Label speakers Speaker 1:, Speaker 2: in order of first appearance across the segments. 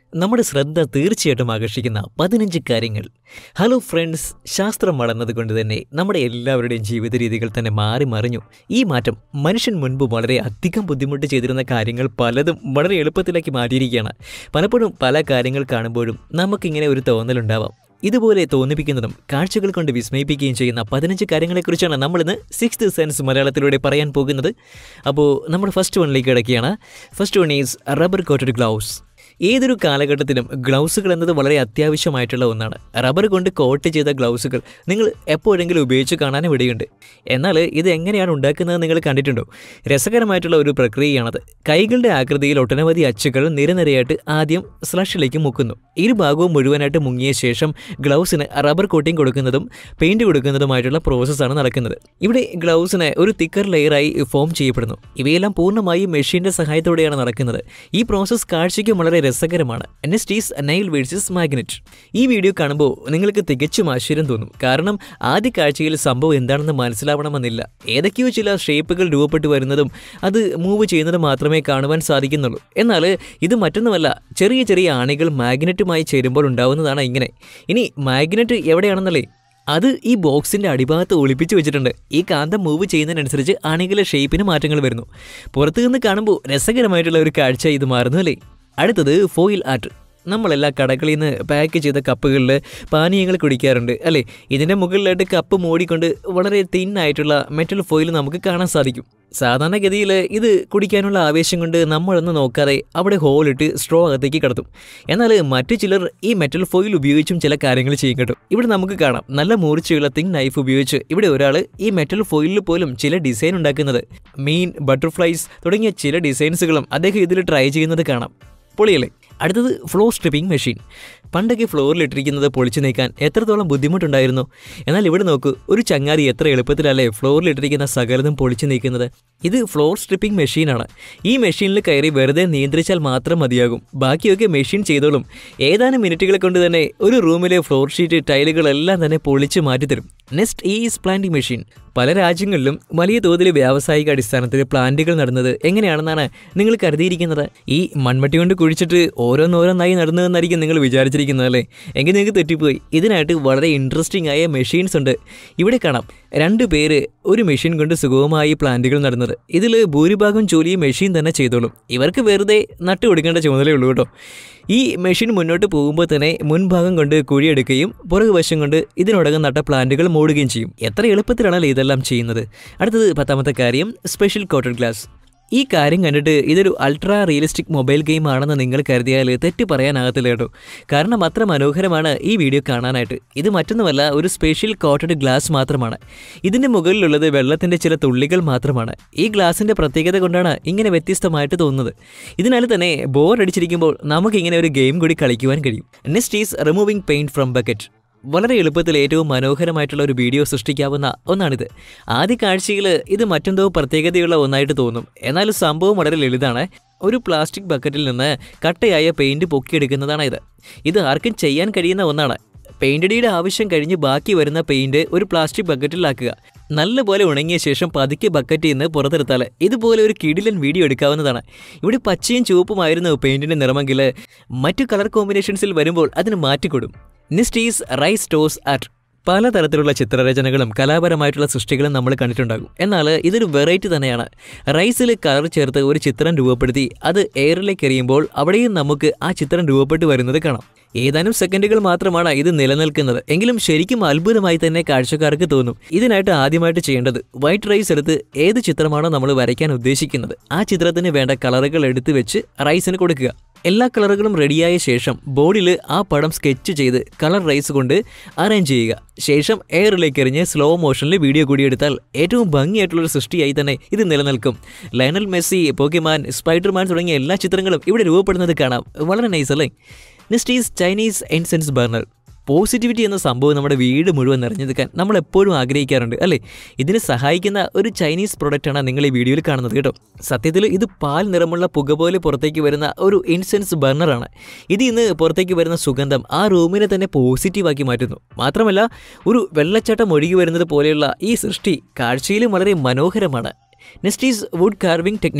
Speaker 1: നമ്മുടെ ശ്രദ്ധ തീർച്ചയായിട്ടും ആകർഷിക്കുന്ന പതിനഞ്ച് കാര്യങ്ങൾ ഹലോ ഫ്രണ്ട്സ് ശാസ്ത്രം വളർന്നത് കൊണ്ട് തന്നെ നമ്മുടെ എല്ലാവരുടെയും ജീവിത രീതികൾ തന്നെ മാറി മറിഞ്ഞു ഈ മാറ്റം മനുഷ്യൻ മുൻപ് വളരെ അധികം ബുദ്ധിമുട്ട് ചെയ്തിരുന്ന കാര്യങ്ങൾ പലതും വളരെ എളുപ്പത്തിലാക്കി മാറ്റിയിരിക്കുകയാണ് പലപ്പോഴും പല കാര്യങ്ങൾ കാണുമ്പോഴും നമുക്കിങ്ങനെ ഒരു തോന്നലുണ്ടാവാം ഇതുപോലെ തോന്നിപ്പിക്കുന്നതും കാഴ്ചകൾ കൊണ്ട് വിസ്മയിപ്പിക്കുകയും ചെയ്യുന്ന പതിനഞ്ച് കാര്യങ്ങളെക്കുറിച്ചാണ് നമ്മളിന്ന് സിക്സ്ത് സെൻസ് മലയാളത്തിലൂടെ പറയാൻ പോകുന്നത് അപ്പോൾ നമ്മൾ ഫസ്റ്റ് വണ്ണിലേക്ക് കിടക്കുകയാണ് first one is rubber coated gloves ഏതൊരു കാലഘട്ടത്തിലും ഗ്ലൗസുകൾ എന്നത് വളരെ അത്യാവശ്യമായിട്ടുള്ള ഒന്നാണ് റബ്ബർ കൊണ്ട് കോട്ട് ചെയ്ത ഗ്ലൗസുകൾ നിങ്ങൾ എപ്പോഴെങ്കിലും ഉപയോഗിച്ച് കാണാനും ഇടയുണ്ട് എന്നാൽ ഇത് എങ്ങനെയാണ് ഉണ്ടാക്കുന്നത് നിങ്ങൾ കണ്ടിട്ടുണ്ടോ രസകരമായിട്ടുള്ള ഒരു പ്രക്രിയയാണത് കൈകളുടെ ആകൃതിയിൽ ഒട്ടനവധി അച്ചുകൾ നിരനിരയായിട്ട് ആദ്യം സ്ലഷിലേക്ക് മുക്കുന്നു ഇരുഭാഗവും മുഴുവനായിട്ട് മുങ്ങിയ ശേഷം ഗ്ലൗസിന് റബ്ബർ കോട്ടിംഗ് കൊടുക്കുന്നതും പെയിന്റ് കൊടുക്കുന്നതുമായിട്ടുള്ള പ്രോസസ്സാണ് നടക്കുന്നത് ഇവിടെ ഗ്ലൗസിന് ഒരു തിക്കർ ലെയറായി ഫോം ചെയ്യപ്പെടുന്നു ഇവയെല്ലാം പൂർണ്ണമായും മെഷീന്റെ സഹായത്തോടെയാണ് നടക്കുന്നത് ഈ പ്രോസസ്സ് കാഴ്ചയ്ക്കും വളരെ രസകരമാണ് next is nail versus magnet ഈ വീഡിയോ കാണുമ്പോൾ നിങ്ങൾക്ക് തികച്ചും ആശ്ചര്യം തോന്നും കാരണം ആദ്യ കാഴ്ചയിൽ സംഭവം എന്താണെന്ന് മനസ്സിലാവണമെന്നില്ല ഏതൊക്കെയോ ചില ഷേപ്പുകൾ രൂപപ്പെട്ടു വരുന്നതും അത് മൂവ് ചെയ്യുന്നത് മാത്രമേ കാണുവാൻ സാധിക്കുന്നുള്ളൂ എന്നാൽ ഇത് മറ്റൊന്നുമല്ല ചെറിയ ചെറിയ ആണികൾ മാഗ്നറ്റുമായി ചേരുമ്പോൾ ഉണ്ടാവുന്നതാണ് ഇങ്ങനെ ഇനി മാഗ്നറ്റ് എവിടെയാണെന്നല്ലേ അത് ഈ ബോക്സിന്റെ അടിഭാഗത്ത് ഒളിപ്പിച്ച് വെച്ചിട്ടുണ്ട് ഈ കാന്തം മൂവ് ചെയ്യുന്നതിനനുസരിച്ച് അണികളെ ഷേപ്പിന് മാറ്റങ്ങൾ വരുന്നു പുറത്തു നിന്ന് കാണുമ്പോൾ രസകരമായിട്ടുള്ള ഒരു കാഴ്ച ഇത് മാറുന്നു അല്ലേ അടുത്തത് ഫോയിൽ ആർട്ട് നമ്മളെല്ലാ കടകളിൽ നിന്ന് പാക്ക് ചെയ്ത കപ്പുകളിൽ പാനീയങ്ങൾ കുടിക്കാറുണ്ട് അല്ലേ ഇതിൻ്റെ മുകളിലായിട്ട് കപ്പ് മൂടിക്കൊണ്ട് വളരെ തിന്നായിട്ടുള്ള മെറ്റൽ ഫോയിൽ നമുക്ക് കാണാൻ സാധിക്കും സാധാരണഗതിയിൽ ഇത് കുടിക്കാനുള്ള ആവേശം കൊണ്ട് നമ്മളൊന്നും നോക്കാതെ അവിടെ ഹോളിട്ട് സ്ട്രോ അകത്തേക്ക് കടത്തും എന്നാൽ മറ്റു ചിലർ ഈ മെറ്റൽ ഫോയിൽ ഉപയോഗിച്ചും ചില കാര്യങ്ങൾ ചെയ്യും കേട്ടോ ഇവിടെ നമുക്ക് കാണാം നല്ല മൂർച്ചയുള്ള തിങ് നൈഫ് ഉപയോഗിച്ച് ഇവിടെ ഒരാൾ ഈ മെറ്റൽ ഫോയിലിൽ പോലും ചില ഡിസൈൻ ഉണ്ടാക്കുന്നത് മീൻ ബട്ടർഫ്ലൈസ് തുടങ്ങിയ ചില ഡിസൈൻസുകളും അദ്ദേഹം ഇതിൽ ട്രൈ ചെയ്യുന്നത് കാണാം പൊളിയല്ലേ അടുത്തത് ഫ്ലോർ സ്ട്രിപ്പിംഗ് മെഷീൻ പണ്ടൊക്കെ ഫ്ലോറിൽ ഇട്ടിരിക്കുന്നത് പൊളിച്ചു നീക്കാൻ എത്രത്തോളം ബുദ്ധിമുട്ടുണ്ടായിരുന്നു എന്നാൽ ഇവിടെ നോക്കൂ ഒരു ചങ്ങാതി എത്ര എളുപ്പത്തിലല്ലേ ഫ്ലോറിൽ ഇട്ടിരിക്കുന്ന സകലതും പൊളിച്ചു നീക്കുന്നത് ഇത് ഫ്ലോർ സ്ട്രിപ്പിംഗ് മെഷീനാണ് ഈ മെഷീനിൽ കയറി വെറുതെ നിയന്ത്രിച്ചാൽ മാത്രം മതിയാകും ബാക്കിയൊക്കെ മെഷീൻ ചെയ്തോളും ഏതാനും മിനിറ്റുകൾ കൊണ്ട് തന്നെ ഒരു റൂമിലെ ഫ്ലോർ ഷീറ്റ് ടൈലുകളെല്ലാം തന്നെ പൊളിച്ച് മാറ്റിത്തരും നെക്സ്റ്റ് ഈസ് പ്ലാന്റിംഗ് മെഷീൻ പല രാജ്യങ്ങളിലും വലിയ തോതിൽ വ്യാവസായിക അടിസ്ഥാനത്തിൽ പ്ലാന്റുകൾ നടുന്നത് എങ്ങനെയാണെന്നാണ് നിങ്ങൾ കരുതിയിരിക്കുന്നത് ഈ മൺമട്ടി കൊണ്ട് കുഴിച്ചിട്ട് ഓരോന്നോരോന്നായി നടുന്നതെന്നായിരിക്കും നിങ്ങൾ വിചാരിച്ചിരിക്കുന്നത് അല്ലേ എങ്കിൽ നിങ്ങൾക്ക് തെറ്റിപ്പോയി ഇതിനായിട്ട് വളരെ ഇൻട്രസ്റ്റിംഗ് ആയ മെഷീൻസ് ഉണ്ട് ഇവിടെ കാണാം രണ്ട് പേര് ഒരു മെഷീൻ കൊണ്ട് സുഗമമായി പ്ലാന്റുകൾ നടുന്നത് ഇതിൽ ഭൂരിഭാഗം ജോലിയും മെഷീൻ തന്നെ ചെയ്തോളും ഇവർക്ക് വെറുതെ നട്ടു കൊടുക്കേണ്ട ചുമതലയുള്ളൂ കേട്ടോ ഈ മെഷീൻ മുന്നോട്ട് പോകുമ്പോൾ തന്നെ മുൻഭാഗം കൊണ്ട് കുഴിയെടുക്കുകയും പുറകുവശം കൊണ്ട് ഇതിനോടകം നട്ട പ്ലാന്റുകൾ മൂടുകയും ചെയ്യും എത്ര എളുപ്പത്തിലാണല്ലോ ഇതെല്ലാം ചെയ്യുന്നത് അടുത്തത് പത്താമത്തെ കാര്യം സ്പെഷ്യൽ കോട്ടൺ ഗ്ലാസ് ഈ കാര്യം കണ്ടിട്ട് ഇതൊരു അൾട്രാ റിയലിസ്റ്റിക് മൊബൈൽ ഗെയിം ആണെന്ന് നിങ്ങൾ കരുതിയാൽ തെറ്റ് പറയാനാകത്തില്ല കേട്ടോ കാരണം അത്ര മനോഹരമാണ് ഈ വീഡിയോ കാണാനായിട്ട് ഇത് മറ്റൊന്നുമല്ല ഒരു സ്പെഷ്യൽ കോട്ടഡ് ഗ്ലാസ് മാത്രമാണ് ഇതിൻ്റെ മുകളിലുള്ളത് വെള്ളത്തിൻ്റെ ചില തുള്ളികൾ മാത്രമാണ് ഈ ഗ്ലാസിൻ്റെ പ്രത്യേകത കൊണ്ടാണ് ഇങ്ങനെ വ്യത്യസ്തമായിട്ട് തോന്നുന്നത് ഇതിനാൽ തന്നെ ബോർ അടിച്ചിരിക്കുമ്പോൾ നമുക്കിങ്ങനെ ഒരു ഗെയിം കൂടി കളിക്കുവാൻ കഴിയും next is removing paint from bucket വളരെ എളുപ്പത്തിൽ ഏറ്റവും മനോഹരമായിട്ടുള്ള ഒരു വീഡിയോ സൃഷ്ടിക്കാവുന്ന ഒന്നാണിത് ആദ്യ കാഴ്ചയിൽ ഇത് മറ്റെന്തോ പ്രത്യേകതയുള്ള ഒന്നായിട്ട് തോന്നും എന്നാൽ സംഭവം വളരെ ലളിതാണ് ഒരു പ്ലാസ്റ്റിക് ബക്കറ്റിൽ നിന്ന് കട്ടയായ പെയിന്റ് പൊക്കിയെടുക്കുന്നതാണ് ഇത് ഇത് ആർക്കും ചെയ്യാൻ കഴിയുന്ന ഒന്നാണ് പെയിന്റടിയുടെ ആവശ്യം കഴിഞ്ഞ് ബാക്കി വരുന്ന പെയിന്റ് ഒരു പ്ലാസ്റ്റിക് ബക്കറ്റിലാക്കുക നല്ലപോലെ ഉണങ്ങിയ ശേഷം പതുക്കെ ബക്കറ്റിൽ നിന്ന് പുറത്തെടുത്താൽ ഇതുപോലെ ഒരു കിടിലൻ വീഡിയോ എടുക്കാവുന്നതാണ് ഇവിടെ പച്ചയും ചുവപ്പുമായിരുന്നു പെയിന്റിന്റെ നിറമെങ്കിൽ മറ്റു കളർ കോമ്പിനേഷൻസിൽ വരുമ്പോൾ അതിന് മാറ്റിക്കൊടും next is rice toss art പലതരത്തിലുള്ള ചിത്രരചനകളും കലാപരമായിട്ടുള്ള സൃഷ്ടികളും നമ്മൾ കണ്ടിട്ടുണ്ടാകും എന്നാൽ ഇതൊരു വെറൈറ്റി തന്നെയാണ് റൈസിൽ കളർ ചേർത്ത് ഒരു ചിത്രം രൂപപ്പെടുത്തി അത് എയറിലേക്ക് എറിയുമ്പോൾ അവിടെയും നമുക്ക് ആ ചിത്രം രൂപപ്പെട്ട് വരുന്നത് കാണാം ഏതാനും സെക്കൻഡുകൾ മാത്രമാണ് ഇത് നിലനിൽക്കുന്നത് എങ്കിലും ശരിക്കും അത്ഭുതമായി തന്നെ കാഴ്ചക്കാർക്ക് തോന്നും ഇതിനായിട്ട് ആദ്യമായിട്ട് ചെയ്യേണ്ടത് വൈറ്റ് റൈസ് എടുത്ത് ഏത് ചിത്രമാണോ നമ്മൾ വരയ്ക്കാൻ ഉദ്ദേശിക്കുന്നത് ആ ചിത്രത്തിന് വേണ്ട കളറുകൾ എടുത്ത് വെച്ച് റൈസിന് കൊടുക്കുക എല്ലാ കളറുകളും റെഡിയായ ശേഷം ബോർഡിൽ ആ പടം സ്കെച്ച് ചെയ്ത് കളർ റൈസ് കൊണ്ട് അറേഞ്ച് ചെയ്യുക ശേഷം എയറിലേക്ക് എറിഞ്ഞ് സ്ലോ മോഷനിൽ വീഡിയോ കൂടി എടുത്താൽ ഏറ്റവും ഭംഗിയായിട്ടുള്ളൊരു സൃഷ്ടിയായി തന്നെ ഇത് നിലനിൽക്കും ലയണൽ മെസ്സി പോക്കിമാൻ സ്പൈഡർമാൻ തുടങ്ങിയ എല്ലാ ചിത്രങ്ങളും ഇവിടെ രൂപപ്പെടുന്നത് കാണാം വളരെ നൈസ് അല്ലേ next is Chinese incense burner positivity എന്ന സംഭവം നമ്മുടെ വീട് മുഴുവൻ നിറഞ്ഞു നിൽക്കാൻ നമ്മൾ എപ്പോഴും ആഗ്രഹിക്കാറുണ്ട് അല്ലേ ഇതിന് സഹായിക്കുന്ന ഒരു ചൈനീസ് പ്രൊഡക്റ്റാണ് നിങ്ങൾ ഈ വീഡിയോയിൽ കാണുന്നത് കേട്ടോ സത്യത്തിൽ ഇത് പാൽ നിറമുള്ള പുക പോലെ പുറത്തേക്ക് വരുന്ന ഒരു ഇൻസെൻസ് ബർണറാണ് ഇത് ഇന്ന് പുറത്തേക്ക് വരുന്ന സുഗന്ധം ആ റൂമിനെ തന്നെ പോസിറ്റീവാക്കി മാറ്റുന്നു മാത്രമല്ല ഒരു വെള്ളച്ചാട്ടം ഒഴുകി വരുന്നത് പോലെയുള്ള ഈ സൃഷ്ടി കാഴ്ചയിലും വളരെ മനോഹരമാണ് next is wood carving technique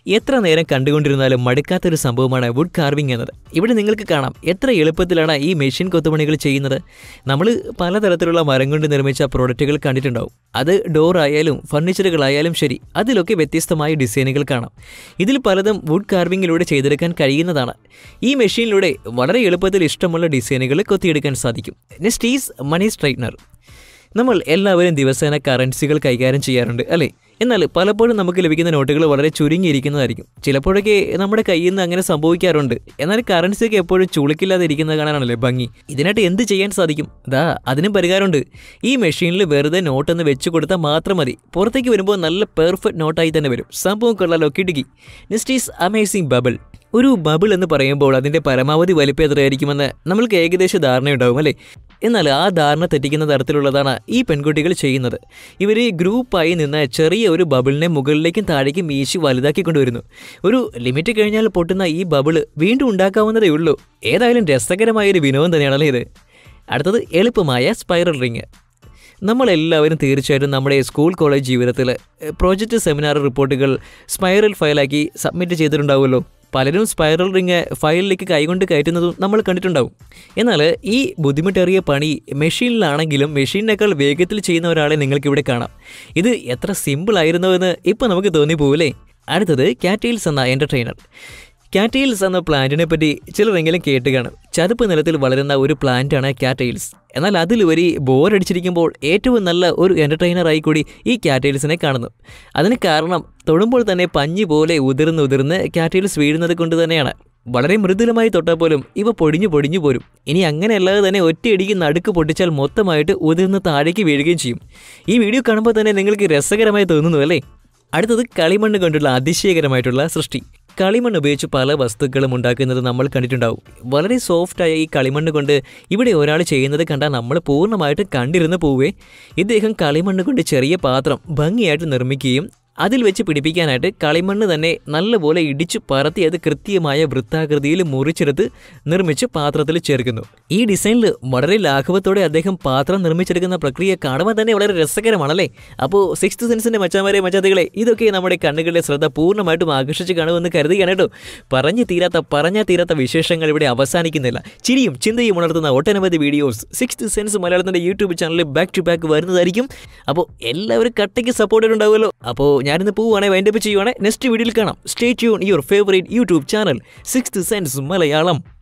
Speaker 1: എത്ര നേരം കണ്ടുകൊണ്ടിരുന്നാലും മടുക്കാത്തൊരു സംഭവമാണ് വുഡ് കാർവിംഗ് എന്നത് ഇവിടെ നിങ്ങൾക്ക് കാണാം എത്ര എളുപ്പത്തിലാണ് ഈ മെഷീൻ കൊത്തുപണികൾ ചെയ്യുന്നത് നമ്മൾ പലതരത്തിലുള്ള മരം കൊണ്ട് നിർമ്മിച്ച പ്രോഡക്റ്റുകൾ കണ്ടിട്ടുണ്ടാവും അത് ഡോർ ആയാലും ഫർണിച്ചറുകളായാലും ശരി അതിലൊക്കെ വ്യത്യസ്തമായ ഡിസൈനുകൾ കാണാം ഇതിൽ പലതും വുഡ് കാർവിങ്ങിലൂടെ ചെയ്തെടുക്കാൻ കഴിയുന്നതാണ് ഈ മെഷീനിലൂടെ വളരെ എളുപ്പത്തിൽ ഇഷ്ടമുള്ള ഡിസൈനുകൾ കൊത്തിയെടുക്കാൻ സാധിക്കും നെക്സ്റ്റ് ഈസ് മണി സ്ട്രൈറ്റ്നർ നമ്മൾ എല്ലാവരും ദിവസേന കറൻസികൾ കൈകാര്യം ചെയ്യാറുണ്ട് അല്ലേ എന്നാൽ പലപ്പോഴും നമുക്ക് ലഭിക്കുന്ന നോട്ടുകൾ വളരെ ചുരുങ്ങിയിരിക്കുന്നതായിരിക്കും ചിലപ്പോഴൊക്കെ നമ്മുടെ കയ്യിൽ നിന്ന് അങ്ങനെ സംഭവിക്കാറുണ്ട് എന്നാൽ കറൻസിയൊക്കെ എപ്പോഴും ചുളുക്കില്ലാതെ ഇരിക്കുന്നത് കാണാനല്ലേ ഭംഗി ഇതിനായിട്ട് എന്ത് ചെയ്യാൻ സാധിക്കും ദാ അതിനും പരിഹാരമുണ്ട് ഈ മെഷീനിൽ വെറുതെ നോട്ടൊന്ന് വെച്ച് കൊടുത്താൽ മാത്രം മതി പുറത്തേക്ക് വരുമ്പോൾ നല്ല പെർഫെക്റ്റ് നോട്ടായി തന്നെ വരും സംഭവം കൊള്ളാലോ കിടുക്കി നെക്സ്റ്റ് ഈസ് അമേസിംഗ് ബബിൾ ഒരു ബബിൾ എന്ന് പറയുമ്പോൾ അതിൻ്റെ പരമാവധി വലിപ്പം എത്രയായിരിക്കുമെന്ന് നമ്മൾക്ക് ഏകദേശം ധാരണയുണ്ടാവും അല്ലേ എന്നാൽ ആ ധാരണ തെറ്റിക്കുന്ന തരത്തിലുള്ളതാണ് ഈ പെൺകുട്ടികൾ ചെയ്യുന്നത് ഇവർ ഗ്രൂപ്പായി നിന്ന് ചെറിയ ഒരു ബബിളിനെ മുകളിലേക്കും താഴേക്കും വീശി വലുതാക്കി കൊണ്ടുവരുന്നു ഒരു ലിമിറ്റ് കഴിഞ്ഞാൽ പൊട്ടുന്ന ഈ ബബിള് വീണ്ടും ഉണ്ടാക്കാവുന്നതേ ഉള്ളൂ ഏതായാലും രസകരമായൊരു വിനോദം തന്നെയാണല്ലേ ഇത് അടുത്തത് എളുപ്പമായ സ്പൈറൽ റിങ് നമ്മളെല്ലാവരും തീർച്ചയായിട്ടും നമ്മുടെ സ്കൂൾ കോളേജ് ജീവിതത്തിൽ പ്രോജക്റ്റ് സെമിനാർ റിപ്പോർട്ടുകൾ സ്പൈറൽ ഫയലാക്കി സബ്മിറ്റ് ചെയ്തിട്ടുണ്ടാവുമല്ലോ പലരും സ്പൈറൽ റിങ് ഫയലിലേക്ക് കൈകൊണ്ട് കയറ്റുന്നതും നമ്മൾ കണ്ടിട്ടുണ്ടാവും എന്നാൽ ഈ ബുദ്ധിമുട്ടേറിയ പണി മെഷീനിലാണെങ്കിലും മെഷീനേക്കാൾ വേഗത്തിൽ ചെയ്യുന്ന ഒരാളെ നിങ്ങൾക്കിവിടെ കാണാം ഇത് എത്ര സിമ്പിൾ ആയിരുന്നു എന്ന് ഇപ്പോൾ നമുക്ക് തോന്നിപ്പോവില്ലേ അടുത്തത് കാറ്റെയിൽസ് എന്ന എൻ്റർടൈനർ കാറ്റെയിൽസ് എന്ന പ്ലാന്റിനെ പറ്റി ചിലരെങ്കിലും കേട്ട് കാണും ചതുപ്പ് നിലത്തിൽ വളരുന്ന ഒരു പ്ലാന്റാണ് കാറ്റെയിൽസ് എന്നാൽ അതിലുപരി ബോറടിച്ചിരിക്കുമ്പോൾ ഏറ്റവും നല്ല ഒരു എൻ്റർടൈനറായി കൂടി ഈ കാറ്റെയിൽസിനെ കാണുന്നു അതിന് കാരണം തൊടുമ്പോൾ തന്നെ പഞ്ഞി പോലെ ഉതിർന്ന് ഉതിർന്ന് കാറ്റെയിൽസ് വീഴുന്നത് കൊണ്ട് തന്നെയാണ് വളരെ മൃദുലമായി തൊട്ടാൽ പോലും ഇവ പൊടിഞ്ഞു പൊടിഞ്ഞു പോരും ഇനി അങ്ങനെയല്ലാതെ തന്നെ ഒറ്റയടിക്ക് നടുക്ക് പൊട്ടിച്ചാൽ മൊത്തമായിട്ട് ഉതിർന്ന് താഴേക്ക് വീഴുകയും ചെയ്യും ഈ വീഡിയോ കാണുമ്പോൾ തന്നെ നിങ്ങൾക്ക് രസകരമായി തോന്നുന്നു അല്ലേ അടുത്തത് കളിമണ്ണ് കൊണ്ടുള്ള അതിശയകരമായിട്ടുള്ള സൃഷ്ടി കളിമണ്ണ് ഉപയോഗിച്ച് പല വസ്തുക്കളും ഉണ്ടാക്കുന്നത് നമ്മൾ കണ്ടിട്ടുണ്ടാവും വളരെ സോഫ്റ്റായ ഈ കളിമണ്ണ് കൊണ്ട് ഇവിടെ ഒരാൾ ചെയ്യുന്നത് കണ്ടാൽ നമ്മൾ പൂർണ്ണമായിട്ട് കണ്ടിരുന്ന് പോവേ ഇദ്ദേഹം കളിമണ്ണ് കൊണ്ട് ചെറിയ പാത്രം ഭംഗിയായിട്ട് നിർമ്മിക്കുകയും അതിൽ വെച്ച് പിടിപ്പിക്കാനായിട്ട് കളിമണ്ണ് തന്നെ നല്ലപോലെ ഇടിച്ചു പറത്തി അത് കൃത്യമായ വൃത്താകൃതിയിൽ മുറിച്ചെടുത്ത് നിർമ്മിച്ച് പാത്രത്തിൽ ചേർക്കുന്നു ഈ ഡിസൈനിൽ വളരെ ലാഘവത്തോടെ അദ്ദേഹം പാത്രം നിർമ്മിച്ചെടുക്കുന്ന പ്രക്രിയ കാണുവാൻ തന്നെ വളരെ രസകരമാണല്ലേ അപ്പോൾ സിക്സ്ത് സെൻസിന്റെ മച്ചാമാരെ മച്ചാതികളെ ഇതൊക്കെ നമ്മുടെ കണ്ണുകളുടെ ശ്രദ്ധ പൂർണ്ണമായിട്ടും ആകർഷിച്ച് കാണുമെന്ന് കരുതുകയാണ് കേട്ടോ പറഞ്ഞു തീരാത്ത പറഞ്ഞാൽ തീരാത്ത വിശേഷങ്ങൾ ഇവിടെ അവസാനിക്കുന്നില്ല ചിരിയും ചിന്തയും ഉണർത്തുന്ന ഒട്ടനവധി വീഡിയോസ് സിക്സ്ത് സെൻസ് മലയാളത്തിന്റെ യൂട്യൂബ് ചാനലിൽ ബാക്ക് ടു ബാക്ക് വരുന്നതായിരിക്കും അപ്പോൾ എല്ലാവരും കട്ടയ്ക്ക് സപ്പോർട്ട് ഉണ്ടാവുമല്ലോ അപ്പോൾ ഞാനിന്ന് പോവുകയാണെങ്കിൽ വൈൻഡപ്പ് ചെയ്യുവാണെങ്കിൽ നെക്സ്റ്റ് വീഡിയോയിൽ കാണാം stay tune your favourite YouTube channel sixth sense Malayalam